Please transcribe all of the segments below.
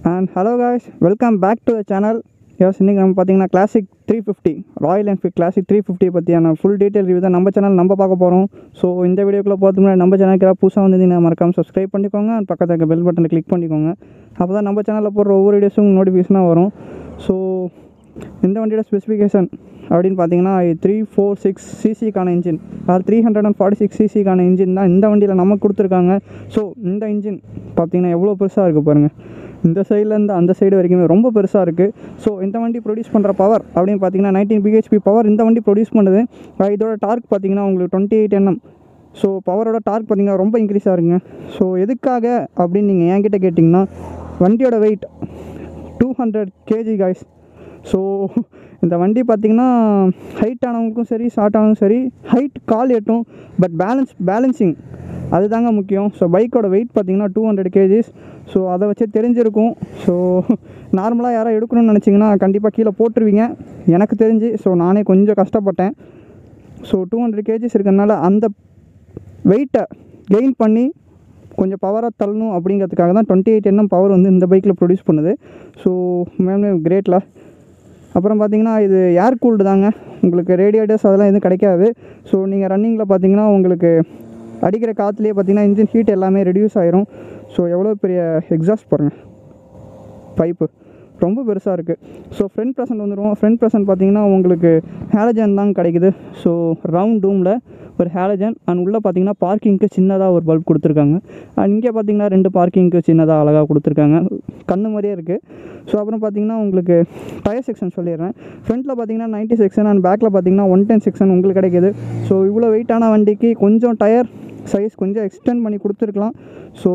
and hello guys welcome back to the channel யோஸ் இன்றைக்கி நம்ம பார்த்தீங்கன்னா classic three fifty Royal Enfield classic three fifty பற்றியான full detail review தான் நம்ம சேனல் நம்ம பார்க்க போகிறோம் ஸோ இந்த வீடியோக்குள்ளே பார்த்து முன்னாடி நம்ம சேனலுக்கு யாராவது புதுசாக வந்திருந்தீங்கன்னா மறக்காமல் சப்ஸ்கிரைப் பண்ணிக்கோங்க அண்ட் பக்கத்தில் இருக்க பெல் பட்டனை கிளிக் பண்ணிக்கோங்க அப்போ தான் நம்ம சேனலில் போடுற ஒவ்வொரு வீடியோஸும் நோட்டிஃபிகேஷனாக வரும் ஸோ இந்த வண்டியோட ஸ்பெசிஃபிகேஷன் அப்படின்னு பார்த்தீங்கன்னா த்ரீ ஃபோர் சிக்ஸ் சிசிக்கான இன்ஜின் அது three hundred and forty six சிசிக்கான இன்ஜின் தான் இந்த வண்டியில் நமக்கு கொடுத்துருக்காங்க ஸோ இந்த இன்ஜின் பார்த்தீங்கன்னா எவ்வளோ பெருசாக இருக்குது பாருங்கள் இந்த சைட்லேருந்து அந்த சைடு வரைக்குமே ரொம்ப பெருசாக இருக்குது ஸோ இந்த வண்டி ப்ரொடியூஸ் பண்ணுற பவர் அப்படின்னு பார்த்தீங்கன்னா நைன்டீன் பிஹெச்பி பவர் இந்த வண்டி ப்ரொடியூஸ் பண்ணுது அஹ் இதோட டார்க் பார்த்தீங்கன்னா உங்களுக்கு டுவெண்ட்டி எயிட் என்எம் ஸோ பவரோட டார்க் பார்த்தீங்கன்னா ரொம்ப இன்க்ரீஸ் ஆகுங்க ஸோ எதுக்காக அப்படின்னு நீங்கள் என்கிட்ட கேட்டிங்கன்னா வண்டியோட weight two hundred KG guys so இந்த வண்டி பார்த்திங்கன்னா ஹைட் ஆனவங்களுக்கும் சரி ஷார்ட் ஆனவங்களுக்கும் சரி ஹைட் கால் எட்டும் பட் பேலன்ஸ் பேலன்சிங் அதுதாங்க முக்கியம் ஸோ பைக்கோட வெயிட் பார்த்திங்கன்னா டூ ஹண்ட்ரட் கேஜிஸ் ஸோ அதை வச்சே தெரிஞ்சிருக்கும் ஸோ நார்மலாக யாராவது எடுக்கணும்னு நினச்சிங்கன்னா கண்டிப்பாக கீழே போட்டுருவீங்க எனக்கு தெரிஞ்சு ஸோ நானே கொஞ்சம் கஷ்டப்பட்டேன் ஸோ டூ ஹண்ட்ரட் கேஜிஸ் இருக்கறனால அந்த வெயிட்டை கெயின் பண்ணி கொஞ்சம் பவராக தள்ளணும் அப்படிங்கிறதுக்காக தான் டுவெண்ட்டி எயிட் என்எம் பவர் வந்து இந்த பைக்கில் ப்ரொடியூஸ் பண்ணுது ஸோ மேம் கிரேட்டில் அப்புறம் பார்த்தீங்கன்னா இது ஏர் கூல்டு தாங்க உங்களுக்கு ரேடியேட்டர்ஸ் அதெல்லாம் எதுவும் கிடைக்காது ஸோ நீங்கள் ரன்னிங்கில் பார்த்தீங்கன்னா உங்களுக்கு அடிக்கிற காற்றுலேயே பார்த்தீங்கன்னா இன்ஜின் ஹீட் எல்லாமே ரெடியூஸ் ஆயிரும் ஸோ எவ்வளோ பெரிய எக்ஸாஸ்ட் பாருங்கள் பைப்பு ரொம்ப பெருசாக இருக்குது ஸோ ஃப்ரண்ட் ப்ரெசன்ட் வந்துடும் ஃப்ரண்ட் ப்ரெசன்ட் பார்த்தீங்கன்னா உங்களுக்கு ஹேலஜன் தான் கிடைக்குது ஸோ ரவுண்ட் டூமில் ஒரு ஹேலஜன் அண்ட் உள்ளே பார்த்தீங்கன்னா பார்க்கிங்க்கு சின்னதாக ஒரு பல்ப் கொடுத்துருக்காங்க அண்ட் இங்கே பார்த்தீங்கன்னா ரெண்டு பார்க்கிங்க்கு சின்னதாக அழகாக கொடுத்துருக்காங்க கண்ணு மாதிரியே இருக்குது ஸோ அப்புறம் பார்த்தீங்கன்னா உங்களுக்கு டயர் செக்ஷன் சொல்லிடுறேன் ஃப்ரண்ட்டில் பார்த்தீங்கன்னா நைன்ட்டி செக்ஷன் அண்ட் பேக்கில் பார்த்தீங்கன்னா ஒன் டென் செக்ஷன் உங்களுக்கு கிடைக்குது ஸோ இவ்வளோ வெயிட்டான வண்டிக்கு கொஞ்சம் டயர் சைஸ் கொஞ்சம் எக்ஸ்டெண்ட் பண்ணி கொடுத்துருக்கலாம் ஸோ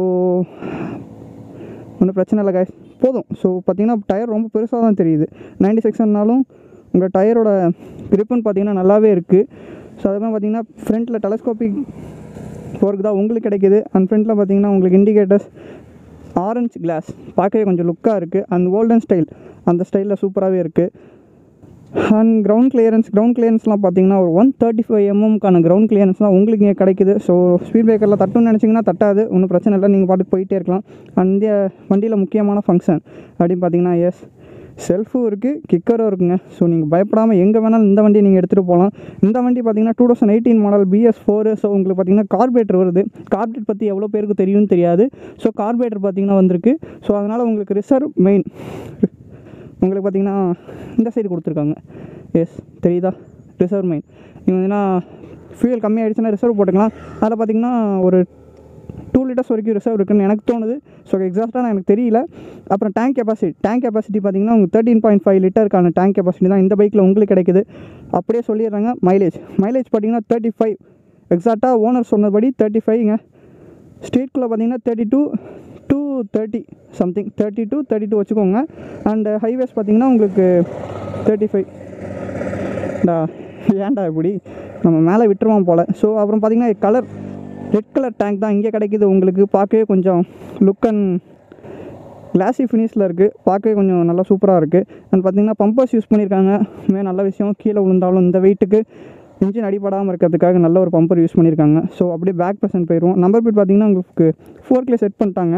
ஒன்றும் பிரச்சனை இல்லை guys போதும் ஸோ பார்த்தீங்கன்னா டயர் ரொம்ப பெருசாக தான் தெரியுது நைன்டி செக்ஷன்னாலும் உங்கள் டயரோட gripன்னு பார்த்தீங்கன்னா நல்லாவே இருக்குது ஸோ அதுக்கப்புறம் பார்த்தீங்கன்னா ஃப்ரண்ட்டில் டெலஸ்கோபிக் ஒர்க் தான் உங்களுக்கு கிடைக்குது அண்ட் ஃப்ரண்ட்டில் பார்த்தீங்கன்னா உங்களுக்கு இண்டிகேட்டர்ஸ் ஆரஞ்சு கிளாஸ் பார்க்கவே கொஞ்சம் லுக்காக இருக்குது அண்ட் கோல்டன் ஸ்டைல் அந்த ஸ்டைலில் சூப்பராகவே இருக்குது அண்ட் கிரவுண்ட் கிளியரன்ஸ் கிரவுண்ட் கிளியரன்ஸ்லாம் பார்த்தீங்கன்னா ஒரு ஒன் தேர்ட்டி ஃபைவ் எம்எம்க்கான கிரவுண்ட் கிளியரன்ஸ் தான் உங்களுக்கு இங்கே கிடைக்குது ஸோ ஸ்பீட் பிரேக்கரில் தட்டுன்னு நினச்சிங்கன்னா தட்டாது ஒன்றும் பிரச்சனை இல்லை நீங்கள் பாட்டுக்கு போயிட்டே இருக்கலாம் அண்ட் இந்த வண்டியில் முக்கியமான ஃபங்க்ஷன் அப்படின்னு பார்த்தீங்கன்னா எஸ் செல்ஃபும் இருக்குது கிக்கரும் இருக்குங்க ஸோ நீங்கள் பயப்படாமல் எங்கே வேணாலும் இந்த வண்டியை நீங்கள் எடுத்துகிட்டு போகலாம் இந்த வண்டி பார்த்தீங்கன்னா two thousand eighteen model BS four so உங்களுக்கு பார்த்தீங்கன்னா கார்பரேட்டர் வருது கார்பரேட் பற்றி எவ்வளோ பேருக்கு தெரியும்னு தெரியாது ஸோ கார்பரேட்டர் பார்த்தீங்கன்னா வந்திருக்கு ஸோ அதனால் உங்களுக்கு ரிசர்வ் மெயின் உங்களுக்கு பார்த்தீங்கன்னா இந்த சைடு கொடுத்துருக்காங்க எஸ் தெரியுதா ரிசர்வ் மெயின் நீங்கள் பார்த்தீங்கன்னா ஃபியூயல் கம்மியாகிடுச்சுன்னா ரிசர்வ் போட்டுக்கலாம் அதில் பார்த்தீங்கன்னா ஒரு டூ லிட்டர்ஸ் வரைக்கும் ரிசர்வ் இருக்குன்னு எனக்கு தோணுது ஸோ எக்ஸாக்டாக எனக்கு தெரியல அப்புறம் டேங்க் கெப்பாசிட்டி டேங்க் கெப்பாசிட்டி பார்த்தீங்கன்னா உங்களுக்கு தேர்ட்டின் பாயிண்ட் ஃபைவ் லிட்டருக்கான டேங்க் கெப்பாசிட்டி தான் இந்த பைக்கில் உங்களுக்கு கிடைக்குது அப்படியே சொல்லிடுறாங்க மைலேஜ் மைலேஜ் பார்த்தீங்கன்னா தேர்ட்டி ஃபைவ் எக்ஸாக்டாக ஓனர் சொன்னபடி தேர்ட்டி ஃபைவ்ங்க ஸ்ட்ரீட்குள்ளே பார்த்தீங்கன்னா thirty two two thirty something thirty two thirty two வச்சுக்கோங்க அண்ட் ஹைவேஸ் பார்த்தீங்கன்னா உங்களுக்கு தேர்ட்டி ஃபைவ் டா ஏன்டா இப்படி நம்ம மேலே விட்டுருவோம் போல் ஸோ அப்புறம் பார்த்தீங்கன்னா கலர் ரெட் கலர் டேங்க் தான் இங்கே கிடைக்குது உங்களுக்கு பார்க்கவே கொஞ்சம் லுக் அண்ட் கிளாசி ஃபினிஷில் இருக்குது பார்க்கவே கொஞ்சம் நல்லா சூப்பராக இருக்குது அண்ட் பார்த்தீங்கன்னா பம்பர்ஸ் யூஸ் பண்ணியிருக்காங்க மே நல்ல விஷயம் கீழே விழுந்தாலும் இந்த வெயிட்டுக்கு இன்ஜின் அடிபடாமல் இருக்கிறதுக்காக நல்ல ஒரு பம்பர் யூஸ் பண்ணியிருக்காங்க ஸோ அப்படியே பேக் ப்ரெசன்ட் போயிடுவோம் நம்பர் பிட் பார்த்தீங்கன்னா உங்களுக்கு ஃபோர்க்லேயே செட் பண்ணிட்டாங்க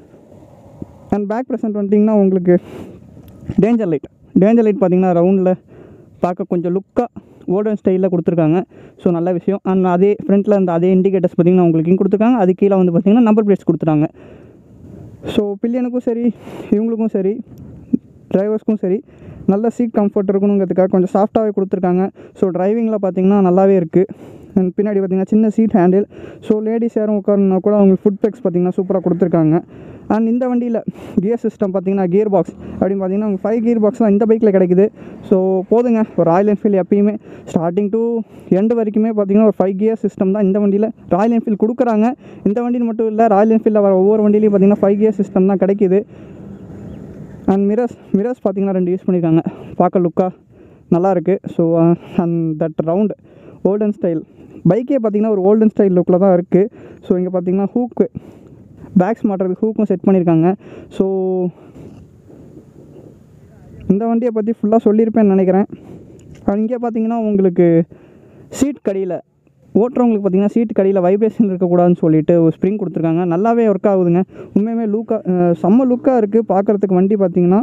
அண்ட் பேக் ப்ரெசன்ட் வந்துட்டிங்கன்னா உங்களுக்கு டேஞ்சர் லைட் டேஞ்சர் லைட் பார்த்தீங்கன்னா ரவுண்டில் பார்க்க கொஞ்சம் லுக்காக ஓல்டன் ஸ்டைலில் கொடுத்துருக்காங்க ஸோ நல்ல விஷயம் அண்ட் அதே ஃப்ரண்ட்டில் அந்த அதே இண்டிகேட்டர்ஸ் பார்த்தீங்கன்னா உங்களுக்கு இங்கே கொடுத்துருக்காங்க அது கீழே வந்து பார்த்தீங்கன்னா நம்பர் பிளேட்ஸ் கொடுத்துட்டாங்க ஸோ பில்லியனுக்கும் சரி இவங்களுக்கும் சரி டிரைவர்ஸ்க்கும் சரி நல்ல சீட் கம்ஃபர்ட் இருக்கணுங்கிறதுக்காக கொஞ்சம் சாஃப்டாகவே கொடுத்துருக்காங்க ஸோ டிரைவிங்கில் பார்த்தீங்கன்னா நல்லாவே இருக்குது அண்ட் பின்னாடி பார்த்தீங்கன்னா சின்ன சீட் ஹேண்டில் ஸோ லேடிஸ் யாரும் உட்காரணுன்னா கூட அவங்களுக்கு ஃபுட் பேக்ஸ் பார்த்தீங்கன்னா சூப்பராக கொடுத்துருக்காங்க அண்ட் இந்த வண்டியில் கியர் சிஸ்டம் பார்த்தீங்கன்னா கியர் பாக்ஸ் அப்படின்னு பார்த்தீங்கன்னா உங்களுக்கு ஃபைவ் கியர் பாக்ஸ் தான் இந்த பைக்கில் கிடைக்குது ஸோ போதுங்க ஒரு ராயல் என்ஃபீல்டு எப்பயுமே ஸ்டார்டிங் டு எண்டு வரைக்குமே பார்த்தீங்கன்னா ஒரு ஃபைவ் கியர் சிஸ்டம் தான் இந்த வண்டியில் ராயல் என்ஃபீல்டு கொடுக்குறாங்க இந்த வண்டியில் மட்டும் இல்லை ராயல் என்ஃபீல்டில் வர ஒவ்வொரு வண்டியிலையும் பார்த்தீங்கன்னா ஃபைவ் கியர் சிஸ்டம் தான் கிடைக்குது அண்ட் மிரர்ஸ் மிரர்ஸ் பார்த்தீங்கன்னா ரெண்டு யூஸ் பண்ணியிருக்காங்க பார்க்க லுக்காக நல்லா இருக்குது so and that round olden style பைக்கே பார்த்தீங்கன்னா ஒரு ஓல்டன் ஸ்டைல் லுக்கில் தான் இருக்குது ஸோ இங்கே பார்த்தீங்கன்னா ஹூக்கு பேக்ஸ் மாட்டுறதுக்கு ஹூக்கும் செட் பண்ணியிருக்காங்க ஸோ இந்த வண்டியை பற்றி ஃபுல்லாக சொல்லியிருப்பேன்னு நினைக்கிறேன் இங்கே பார்த்தீங்கன்னா உங்களுக்கு சீட் கடியில் ஓட்டுறவங்களுக்கு பார்த்தீங்கன்னா சீட்டு கடியில் வைப்ரேஷன் இருக்கக்கூடாதுன்னு சொல்லிட்டு ஒரு ஸ்ப்ரிங் கொடுத்துருக்காங்க நல்லாவே ஒர்க் ஆகுதுங்க உண்மையுமே லூக்காக செம்ம லுக்காக இருக்குது பார்க்குறதுக்கு வண்டி பார்த்தீங்கன்னா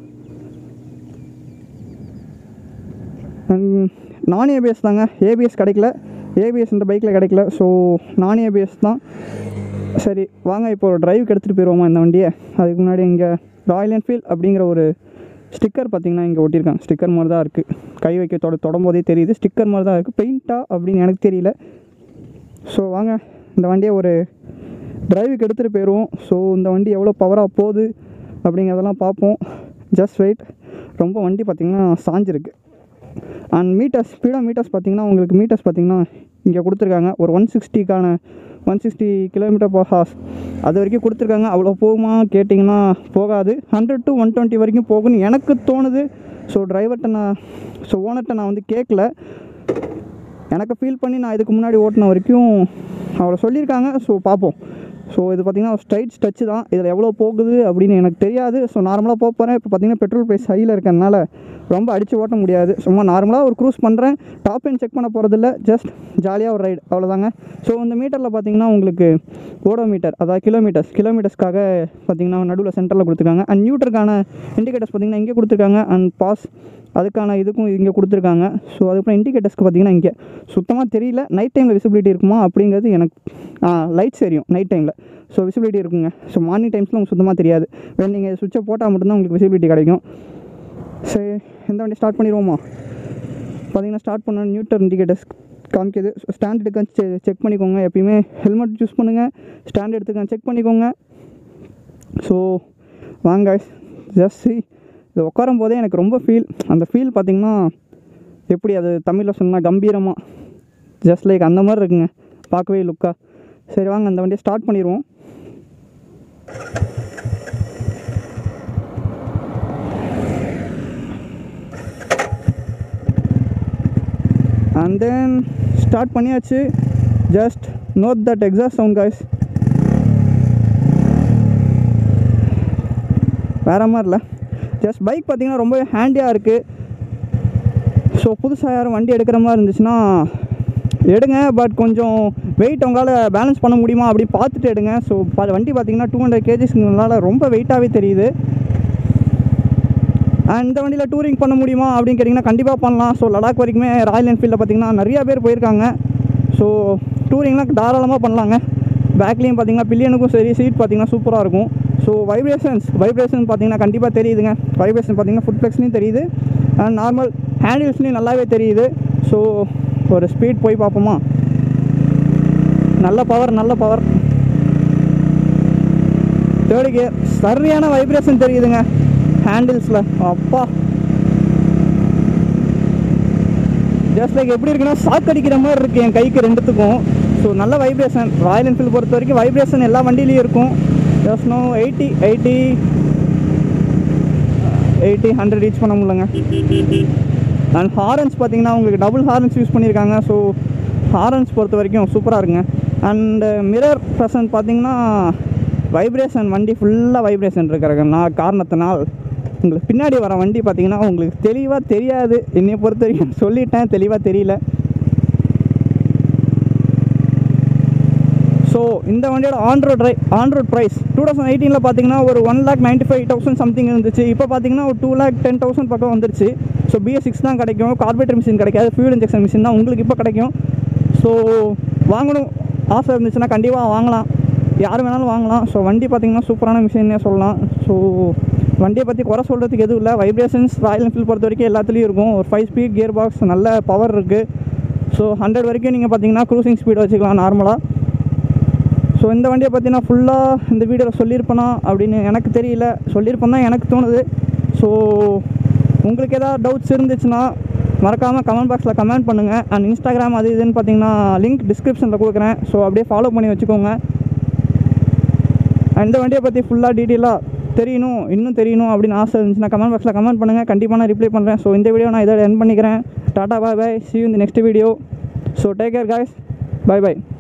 நான் ஏபிஎஸ் தாங்க ஏபிஎஸ் கிடைக்கல ஏபிஎஸ் இந்த பைக்கில் கிடைக்கல ஸோ நான் ஏபிஎஸ் தான் சரி வாங்க இப்போ ஒரு டிரைவுக்கு எடுத்துகிட்டு போயிடுவோமா இந்த வண்டியை அதுக்கு முன்னாடி இங்கே ராயல் என்ஃபீல்ட் அப்படிங்கிற ஒரு ஸ்டிக்கர் பார்த்தீங்கன்னா இங்கே ஒட்டியிருக்காங்க ஸ்டிக்கர் மாதிரி தான் இருக்குது கை வைக்க தொட தொடும்போதே தெரியுது ஸ்டிக்கர் மாதிரி தான் இருக்குது பெயிண்டா அப்படின்னு எனக்கு தெரியல ஸோ வாங்க இந்த வண்டியை ஒரு டிரைவுக்கு எடுத்துகிட்டு போயிடுவோம் ஸோ இந்த வண்டி எவ்வளோ பவராக போகுது அப்படிங்கிறதெல்லாம் பார்ப்போம் ஜஸ்ட் வெயிட் ரொம்ப வண்டி பார்த்திங்கன்னா சாஞ்சிருக்கு அண்ட் மீட்டர்ஸ் ஸ்பீடாக மீட்டர்ஸ் பார்த்தீங்கன்னா உங்களுக்கு மீட்டர்ஸ் பார்த்தீங்கன்னா இங்கே கொடுத்துருக்காங்க ஒரு ஒன் சிக்ஸ்டிக்கான one sixty kilometre per hours அது வரைக்கும் கொடுத்துருக்காங்க அவ்வளோ போகுமா கேட்டிங்கன்னா போகாது ஹண்ட்ரட் டு ஒன் டுவெண்ட்டி வரைக்கும் போகும்னு எனக்கு தோணுது ஸோ டிரைவர்கிட்ட நான் ஸோ ஓனர்கிட்ட நான் வந்து கேட்கல எனக்கு ஃபீல் பண்ணி நான் இதுக்கு முன்னாடி ஓட்டின வரைக்கும் அவ்வளோ சொல்லியிருக்காங்க ஸோ பார்ப்போம் ஸோ இது பார்த்திங்கன்னா ஸ்ட்ரைட் ஸ்டச்சு தான் இதில் எவ்வளோ போகுது அப்படின்னு எனக்கு தெரியாது ஸோ நார்மலாக போக போகிறேன் இப்போ பார்த்திங்கன்னா பெட்ரோல் ப்ரைஸ் ஹையில் இருக்கிறதுனால ரொம்ப அடித்து ஓட்ட முடியாது சும்மா நார்மலாக ஒரு க்ரூஸ் பண்ணுறேன் டாப் எண்ட் செக் பண்ண போகிறதில்ல ஜஸ்ட் ஜாலியாக ஒரு ரைடு அவ்வளோதாங்க ஸோ இந்த மீட்டரில் பார்த்தீங்கன்னா உங்களுக்கு ஓடோ மீட்டர் அதாவது கிலோமீட்டர்ஸ் கிலோமீட்டர்ஸ்க்காக பார்த்தீங்கன்னா நடுவில் சென்டரில் கொடுத்துருக்காங்க அண்ட் நியூட்டருக்கான இண்டிகேட்டர்ஸ் பார்த்தீங்கன்னா இங்கே கொடுத்துருக்காங்க அண்ட் பாஸ் அதுக்கான இதுக்கும் இங்கே கொடுத்துருக்காங்க ஸோ அதுக்கப்புறம் இண்டிகேட்டர்ஸ்க்கு பார்த்தீங்கன்னா இங்கே சுத்தமாக தெரியல நைட் டைமில் விசிபிலிட்டி இருக்குமா அப்படிங்கிறது எனக்கு லைட்ஸ் தெரியும் நைட் டைமில் ஸோ விசிபிலிட்டி இருக்குங்க ஸோ மார்னிங் டைம்ஸில் உங்களுக்கு சுத்தமாக தெரியாது வேறு நீங்கள் சுவிட்சை போட்டால் மட்டும்தான் உங்களுக்கு விசிபிலிட்டி கிடைக்கும் சரி எந்த வண்டி ஸ்டார்ட் பண்ணிடுவோமா பார்த்தீங்கன்னா ஸ்டார்ட் பண்ண நியூட்டர் இண்டிகேட்டர்ஸ் காமிக்குது ஸ்டாண்ட் எடுக்க செக் பண்ணிக்கோங்க எப்பயுமே ஹெல்மெட் யூஸ் பண்ணுங்கள் ஸ்டாண்ட் எடுத்துக்க செக் பண்ணிக்கோங்க ஸோ வாங்க ஜஸ்ட் இது உட்காரும் போதே எனக்கு ரொம்ப ஃபீல் அந்த ஃபீல் பார்த்திங்கன்னா எப்படி அது தமிழில் சொன்னால் கம்பீரமாக ஜஸ்ட் லைக் அந்த மாதிரி இருக்குங்க பார்க்கவே லுக்காக சரி வாங்க அந்த வண்டியை ஸ்டார்ட் பண்ணிடுவோம் அண்ட் தென் ஸ்டார்ட் பண்ணியாச்சு just note that exhaust sound guys வேற மாதிரி இல்லை ஜஸ்ட் பைக் பார்த்தீங்கன்னா ரொம்ப ஹேண்டியாக இருக்குது ஸோ புதுசாக யாரும் வண்டி எடுக்கிற மாதிரி இருந்துச்சுன்னா எடுங்க பட் கொஞ்சம் வெயிட் உங்களால் பேலன்ஸ் பண்ண முடியுமா அப்படி பார்த்துட்டு எடுங்க ஸோ வண்டி பார்த்தீங்கன்னா டூ ஹண்ட்ரட் கேஜிஸ்னால ரொம்ப வெயிட்டாகவே தெரியுது அண்ட் இந்த வண்டியில் டூரிங் பண்ண முடியுமா அப்படின்னு கேட்டிங்கன்னா கண்டிப்பாக பண்ணலாம் ஸோ லடாக் வரைக்குமே ராயல் என்ஃபீல்டில் பார்த்தீங்கன்னா நிறைய பேர் போயிருக்காங்க ஸோ டூரிங்லாம் தாராளமாக பண்ணலாங்க பேக்லேயும் பார்த்தீங்கன்னா பில்லியனுக்கும் சரி சீட் பார்த்தீங்கன்னா சூப்பராக இருக்கும் ஸோ வைப்ரேஷன்ஸ் வைப்ரேஷன் பார்த்தீங்கன்னா கண்டிப்பாக தெரியுதுங்க வைப்ரேஷன் பார்த்தீங்கன்னா ஃபுட் ஃப்ளெக்ஸ்லையும் தெரியுது அண்ட் நார்மல் ஹேண்டில்ஸ்லையும் நல்லாவே தெரியுது ஸோ ஒரு ஸ்பீட் போய் பார்ப்போமா நல்ல பவர் நல்ல பவர் தேர்டு கியர் சரியான வைப்ரேஷன் தெரியுதுங்க ஹேண்டில்ஸில் அப்பா ஜஸ்ட் லைக் எப்படி இருக்குன்னா ஷாக் அடிக்கிற மாதிரி இருக்குது என் கைக்கு ரெண்டுத்துக்கும் ஸோ நல்ல வைப்ரேஷன் ராயல் என்ஃபீல்டு பொறுத்த வரைக்கும் வைப்ரேஷன் எல்லா வண்டியிலையும் இருக்கும் just no eighty eighty eighty hundred reach பண்ண முடியலங்க அண்ட் ஹாரன்ஸ் பார்த்தீங்கன்னா உங்களுக்கு டபுள் ஹாரன்ஸ் யூஸ் பண்ணியிருக்காங்க ஸோ ஹாரன்ஸ் பொறுத்த வரைக்கும் சூப்பராக இருக்குங்க அண்டு மிரர் ப்ரெசன்ட் பார்த்தீங்கன்னா வைப்ரேஷன் வண்டி ஃபுல்லாக வைப்ரேஷன் இருக்கிற நான் காரணத்தினால் உங்களுக்கு பின்னாடி வர வண்டி பார்த்தீங்கன்னா உங்களுக்கு தெளிவாக தெரியாது என்னை பொறுத்த வரைக்கும் சொல்லிட்டேன் தெளிவாக தெரியல ஸோ இந்த வண்டியோட ஆன்ரோட் ரை ஆன்ரோட் ப்ரைஸ் டூ தௌசண்ட் எயிட்டீனில் பார்த்தீங்கன்னா ஒரு one lakh ninety five thousand something இருந்துச்சு இப்போ பார்த்தீங்கன்னா ஒரு டூ லேக் டென் தௌசண்ட் பக்கம் வந்துருச்சு ஸோ பிஎஸ் சிக்ஸ் தான் கிடைக்கும் கார்பரேட்டர் மிஷின் கிடைக்காது ஃபியூல் இன்ஜெக்ஷன் மிஷின் தான் உங்களுக்கு இப்போ கிடைக்கும் ஸோ வாங்கணும் ஆசை இருந்துச்சுன்னா கண்டிப்பாக வாங்கலாம் யார் வேணாலும் வாங்கலாம் ஸோ வண்டி பார்த்தீங்கன்னா சூப்பரான மிஷின்னே சொல்லலாம் ஸோ வண்டியை பற்றி குறை சொல்கிறதுக்கு எதுவும் இல்லை வைப்ரேஷன்ஸ் ராயல் என்ஃபீல்ட் பொறுத்த வரைக்கும் எல்லாத்துலேயும் இருக்கும் ஒரு ஃபைவ் ஸ்பீட் கியர் பாக்ஸ் நல்ல பவர் இருக்குது ஸோ ஹண்ட்ரட் வரைக்கும் நீங்கள் பார்த்தீங்கன்னா க்ரூசிங் ஸ்பீட் வச்சுக்கலாம் நார்மலாக ஸோ இந்த வண்டியை பற்றி நான் ஃபுல்லாக இந்த வீடியோவில் சொல்லியிருப்பேனா அப்படின்னு எனக்கு தெரியல சொல்லியிருப்பேன் தான் எனக்கு தோணுது ஸோ உங்களுக்கு ஏதாவது டவுட்ஸ் இருந்துச்சுன்னா மறக்காமல் கமெண்ட் பாக்ஸில் கமெண்ட் பண்ணுங்கள் அண்ட் இன்ஸ்டாகிராம் அது இதுன்னு பார்த்தீங்கன்னா லிங்க் டிஸ்கிரிப்ஷனில் கொடுக்குறேன் ஸோ அப்படியே ஃபாலோ பண்ணி வச்சுக்கோங்க இந்த வண்டியை பற்றி ஃபுல்லாக டீட்டெயிலாக தெரியணும் இன்னும் தெரியணும் அப்படின்னு ஆசை இருந்துச்சுன்னா கமெண்ட் பாக்ஸில் கமெண்ட் பண்ணுங்கள் கண்டிப்பாக நான் ரிப்ளை பண்ணுறேன் ஸோ இந்த வீடியோ நான் இதோட என் பண்ணிக்கிறேன் டாட்டா பாய் பாய் சி இந்த next video so take care guys bye பாய்